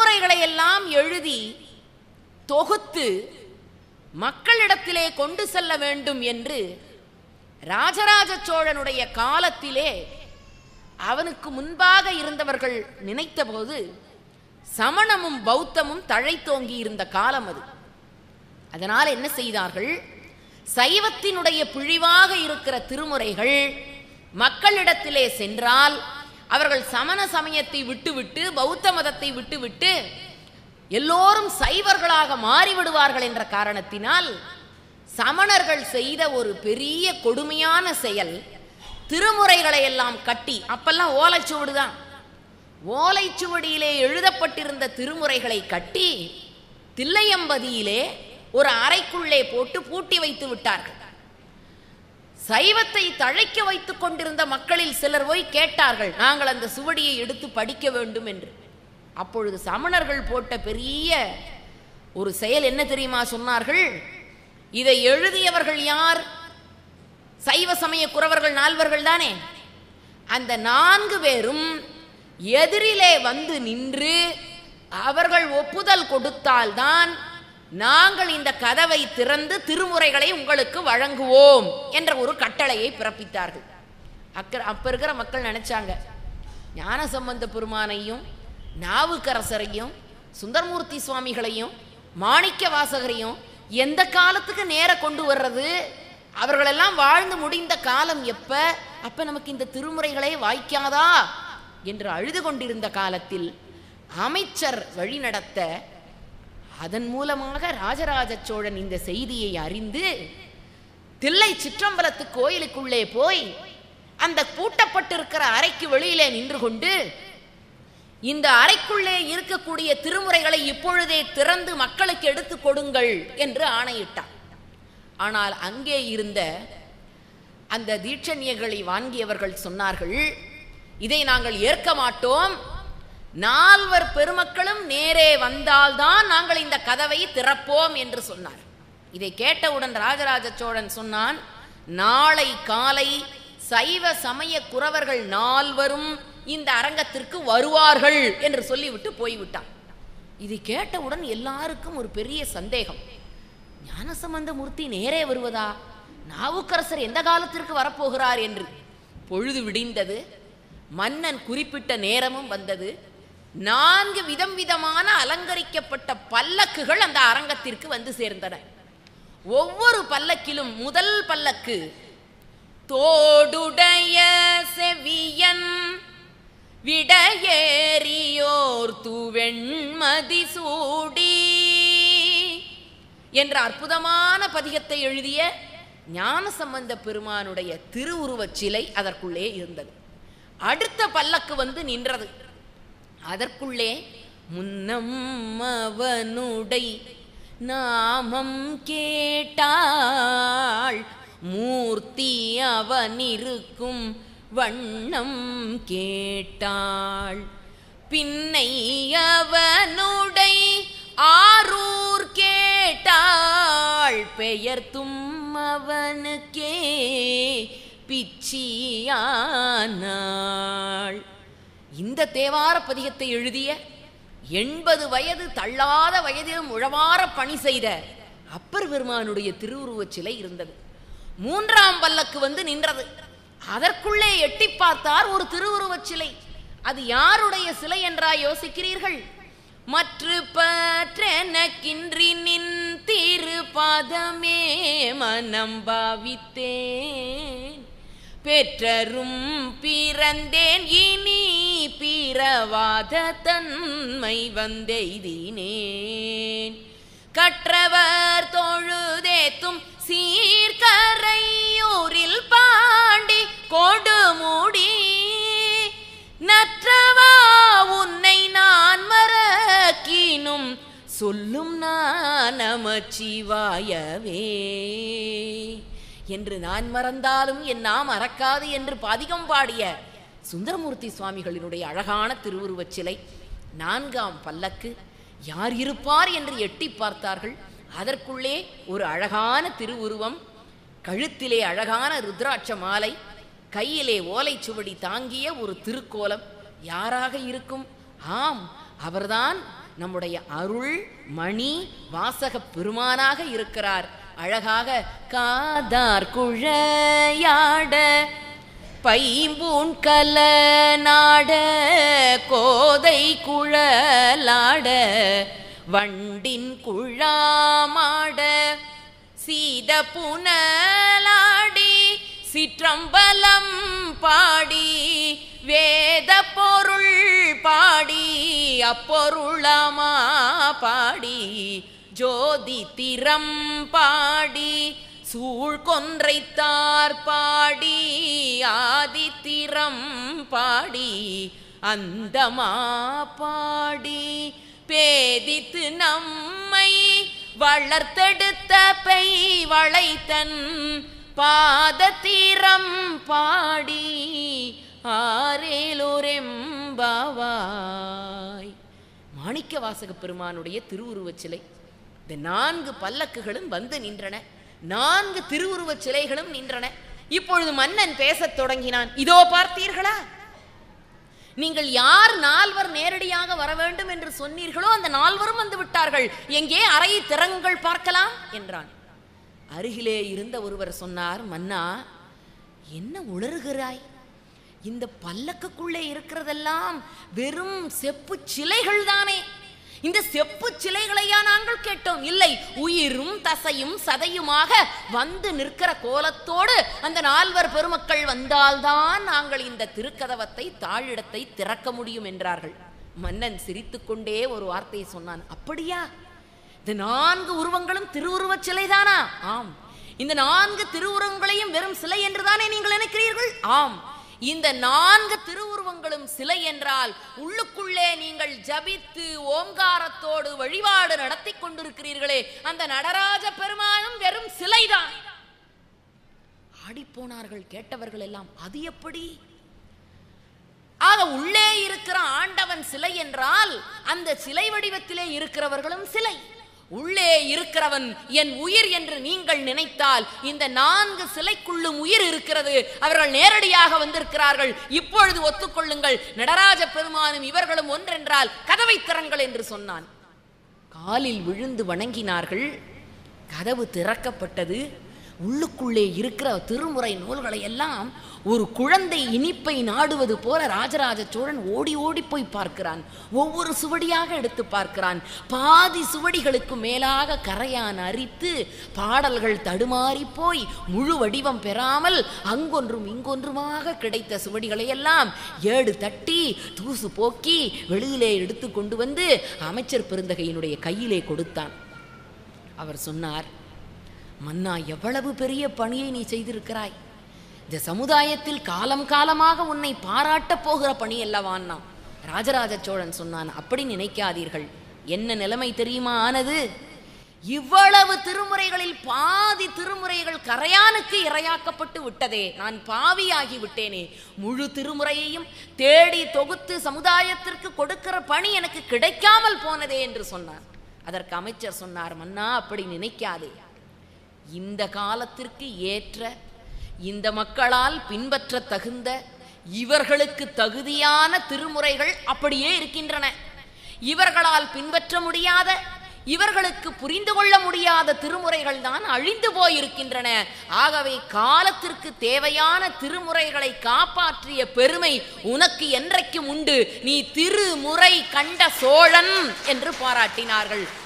திருமுறைகளை எல்லாம் எழுதி தொகுத்து மக்களிடத்திலே கொண்டு செல்ல வேண்டும் என்று ராஜராஜ சோழனுடைய காலத்திலே அவனுக்கு முன்பாக இருந்தவர்கள் நினைத்தபோது சமணமும் பௌத்தமும் தழைத்தோங்கி இருந்த காலம் அது அதனால் என்ன செய்தார்கள் சைவத்தினுடைய பிழிவாக இருக்கிற திருமுறைகள் மக்களிடத்திலே சென்றால் அவர்கள் சமண சமயத்தை விட்டுவிட்டு பௌத்த மதத்தை விட்டுவிட்டு எல்லோரும் சைவர்களாக மாறிவிடுவார்கள் என்ற காரணத்தினால் சமணர்கள் செய்த ஒரு பெரிய கொடுமையான செயல் திருமுறைகளை எல்லாம் கட்டி அப்பெல்லாம் ஓலைச்சுவடு தான் ஓலைச்சுவடியிலே எழுதப்பட்டிருந்த திருமுறைகளை கட்டி தில்லையம்பதியிலே ஒரு அறைக்குள்ளே போட்டு பூட்டி வைத்து விட்டார்கள் சைவத்தை தழைக்க வைத்துக் கொண்டிருந்த மக்களில் சிலர் போய் கேட்டார்கள் நாங்கள் அந்த சுவடியை எடுத்து படிக்க வேண்டும் என்று அப்பொழுது சமணர்கள் போட்ட பெரிய ஒரு செயல் என்ன தெரியுமா சொன்னார்கள் இதை எழுதியவர்கள் யார் சைவ சமய குறவர்கள் நால்வர்கள் தானே அந்த நான்கு பேரும் எதிரிலே வந்து நின்று அவர்கள் ஒப்புதல் கொடுத்தால்தான் நாங்கள் இந்த கதவை திறந்து திருமுறைகளை உங்களுக்கு வழங்குவோம் என்ற ஒரு கட்டளையை பிறப்பித்தார்கள் அக்க அப்ப இருக்கிற மக்கள் நினைச்சாங்க ஞானசம்பந்த பெருமானையும் நாவுக்கரசரையும் சுந்தரமூர்த்தி சுவாமிகளையும் மாணிக்க வாசகரையும் எந்த காலத்துக்கு நேர கொண்டு வர்றது அவர்களெல்லாம் வாழ்ந்து முடிந்த காலம் எப்ப அப்ப நமக்கு இந்த திருமுறைகளே வாய்க்காதா என்று அழுது கொண்டிருந்த காலத்தில் அமைச்சர் வழிநடத்த அதன் மூலமாக ராஜராஜ சோழன் இந்த செய்தியை அறிந்து தில்லை சிற்றம்பலத்து கோயிலுக்குள்ளே போய் அந்த பூட்டப்பட்டிருக்கிற அறைக்கு வெளியிலே நின்று கொண்டு இந்த அறைக்குள்ளே இருக்கக்கூடிய திருமுறைகளை இப்பொழுதே திறந்து மக்களுக்கு எடுத்து கொடுங்கள் என்று ஆணையிட்டார் ஆனால் அங்கே இருந்த அந்த தீட்சண்யர்களை வாங்கியவர்கள் சொன்னார்கள் இதை நாங்கள் ஏற்க மாட்டோம் நால்வர் பெருமக்களும் நேரே வந்தால்தான் நாங்கள் இந்த கதவை திறப்போம் என்று சொன்னார் இதை கேட்டவுடன் ராஜராஜ சோழன் சொன்னான் நாளை காலை சைவ சமய குறவர்கள் நால்வரும் இந்த அரங்கத்திற்கு வருவார்கள் என்று சொல்லிவிட்டு போய்விட்டான் இதை கேட்டவுடன் எல்லாருக்கும் ஒரு பெரிய சந்தேகம் ஞானசம்பந்த மூர்த்தி நேரே வருவதா நாவுக்கரசர் எந்த காலத்திற்கு வரப்போகிறார் என்று பொழுது விடிந்தது மன்னன் குறிப்பிட்ட நேரமும் வந்தது நான்கு விதம் விதமான அலங்கரிக்கப்பட்ட பல்லக்குகள் அந்த அரங்கத்திற்கு வந்து சேர்ந்தன ஒவ்வொரு பல்லக்கிலும் முதல் பல்லக்கு தோடுடைய செவியன் விடையேறியோர் தூவெண்மதி சூடி என்ற அற்புதமான பதிகத்தை எழுதிய ஞானசம்பந்த பெருமானுடைய திருவுருவச் சிலை அதற்குள்ளே இருந்தது அடுத்த பல்லக்கு வந்து நின்றது அதற்குள்ளே முன்னம் அவனுடை நாமம் கேட்டாள் மூர்த்தி அவனிருக்கும் வண்ணம் கேட்டாள் பின்னை அவனுடை ஆரூர் கேட்டாள் பெயர்த்தும் அவனுக்கே பிச்சியானாள் இந்த தேவார பதிகத்தை எழுதிய எண்பது வயது தள்ளாத வயதிலும் உழவார பணி செய்த அப்பர் பெருமானுடைய திருவுருவச் சிலை இருந்தது மூன்றாம் பல்லக்கு வந்து நின்றது அதற்குள்ளே எட்டி பார்த்தார் ஒரு திருவுருவச் சிலை அது யாருடைய சிலை என்றா யோசிக்கிறீர்கள் மற்று பற்றெனக்கின்றி நின் திருபாதமே மனம் பாவித்தேன் பெற்றரும் பிறந்தேன் இனி பிறவாத தன்மை வந்தெய்தினேன் கற்றவர் தொழுதேத்தும் சீர்கரையூரில் பாண்டி கொடுமுடி நற்றவா உன்னை நான் மறக்கினும் சொல்லும் நான் நமச்சிவாயவே என்று நான் மறந்தாலும் என் நாம் மறக்காது என்று பாதிகம் பாடிய சுந்தரமூர்த்தி சுவாமிகளினுடைய அழகான திருவுருவச் சிலை நான்காம் பல்லக்கு யார் இருப்பார் என்று எட்டி பார்த்தார்கள் அதற்குள்ளே ஒரு அழகான திருவுருவம் கழுத்திலே அழகான ருத்ராட்ச மாலை கையிலே ஓலைச்சுவடி தாங்கிய ஒரு திருக்கோலம் யாராக இருக்கும் ஆம் அவர்தான் நம்முடைய அருள் மணி வாசக பெருமானாக இருக்கிறார் அழகாக காதார் குழையாட பைம்பூன் கல நாட கோதை குழலாட வண்டின் குழாமாட சீத புனலாடி சிற்றம்பலம் பாடி வேத பொருள் பாடி அப்பொருளமா பாடி ஜோதி திறம் பாடி சூழ் கொன்றைத்தார் பாடி ஆதித்திரம் பாடி அந்தமா பாடி பேதித்து நம்மை வளர்த்தெடுத்த பெய் வளைத்தன் பாதத்தீரம் பாடி ஆரேலோரெம்பாவாய் மாணிக்க வாசக பெருமானுடைய திருவுருவச் சிலை இந்த நான்கு பல்லக்குகளும் வந்து நின்றன நான்கு திருவுருவச் சிலைகளும் நின்றன இப்பொழுது மன்னன் பேசத் தொடங்கினான் இதோ பார்த்தீர்களா நீங்கள் யார் நால்வர் நேரடியாக வர வேண்டும் என்று சொன்னீர்களோ அந்த நால்வரும் வந்து விட்டார்கள் எங்கே அறையை திறங்கள் பார்க்கலாம் என்றான் அருகிலே இருந்த ஒருவர் சொன்னார் மன்னா என்ன உளறுகிறாய் இந்த பல்லக்குக்குள்ளே இருக்கிறதெல்லாம் வெறும் செப்பு சிலைகள் தானே இந்த செப்பு சிலைகளையா நாங்கள் கேட்டோம் இல்லை உயிரும் தசையும் சதையுமாக வந்து நிற்கிற கோலத்தோடு அந்த நால்வர் பெருமக்கள் வந்தால்தான் நாங்கள் இந்த திருக்கதவத்தை தாழிடத்தை திறக்க முடியும் என்றார்கள் மன்னன் சிரித்துக்கொண்டே ஒரு வார்த்தையை சொன்னான் அப்படியா இந்த நான்கு உருவங்களும் திருவுருவச் சிலைதானா ஆம் இந்த நான்கு திருவுருவங்களையும் வெறும் சிலை என்றுதானே நீங்கள் நினைக்கிறீர்கள் ஆம் இந்த நான்கு திருவுருவங்களும் சிலை என்றால் உள்ளுக்குள்ளே நீங்கள் ஜபித்து ஓங்காரத்தோடு வழிபாடு நடத்தி கொண்டிருக்கிறீர்களே அந்த நடராஜ பெருமானும் வெறும் சிலைதான் ஆடிப்போனார்கள் கேட்டவர்கள் எல்லாம் அது எப்படி ஆக உள்ளே இருக்கிற ஆண்டவன் சிலை என்றால் அந்த சிலை வடிவத்திலே இருக்கிறவர்களும் சிலை உள்ளே இருக்கிறவன் என் உயிர் என்று நீங்கள் நினைத்தால் இந்த நான்கு சிலைக்குள்ளும் உயிர் இருக்கிறது அவர்கள் நேரடியாக வந்திருக்கிறார்கள் இப்பொழுது ஒத்துக்கொள்ளுங்கள் நடராஜ பெருமானும் இவர்களும் ஒன்றென்றால் கதவை திறங்கள் என்று சொன்னான் காலில் விழுந்து வணங்கினார்கள் கதவு திறக்கப்பட்டது உள்ளுக்குள்ளே இருக்கிற திருமுறை நூல்களை எல்லாம் ஒரு குழந்தை இனிப்பை நாடுவது போல ராஜராஜ சோழன் ஓடி ஓடி போய் பார்க்கிறான் ஒவ்வொரு சுவடியாக எடுத்து பார்க்கிறான் பாதி சுவடிகளுக்கு மேலாக கரையான் அரித்து பாடல்கள் தடுமாறி போய் முழு வடிவம் பெறாமல் அங்கொன்றும் இங்கொன்றுமாக கிடைத்த சுவடிகளை எல்லாம் ஏடு தட்டி தூசு போக்கி வெளியிலே எடுத்து கொண்டு வந்து அமைச்சர் பெருந்தகையினுடைய கையிலே கொடுத்தான் அவர் சொன்னார் மன்னா எவ்வளவு பெரிய பணியை நீ செய்திருக்கிறாய் இந்த சமுதாயத்தில் காலம் காலமாக உன்னை பாராட்டப் போகிற பணி அல்லவான்னா ராஜராஜ சோழன் சொன்னான் அப்படி நினைக்காதீர்கள் என்ன நிலைமை தெரியுமா ஆனது இவ்வளவு திருமுறைகளில் பாதி திருமுறைகள் கரையானுக்கு இரையாக்கப்பட்டு விட்டதே நான் பாவியாகி விட்டேனே முழு திருமுறையையும் தேடி தொகுத்து சமுதாயத்திற்கு கொடுக்கிற பணி எனக்கு கிடைக்காமல் போனதே என்று சொன்னார் அதற்கு அமைச்சர் சொன்னார் மன்னா அப்படி நினைக்காதே இந்த காலத்திற்கு ஏற்ற இந்த மக்களால் பின்பற்ற தகுந்த இவர்களுக்கு தகுதியான திருமுறைகள் அப்படியே இருக்கின்றன இவர்களால் பின்பற்ற முடியாத இவர்களுக்கு புரிந்து கொள்ள முடியாத திருமுறைகள் தான் அழிந்து போயிருக்கின்றன ஆகவே காலத்திற்கு தேவையான திருமுறைகளை காப்பாற்றிய பெருமை உனக்கு என்றைக்கும் உண்டு நீ திருமுறை கண்ட சோழன் என்று பாராட்டினார்கள்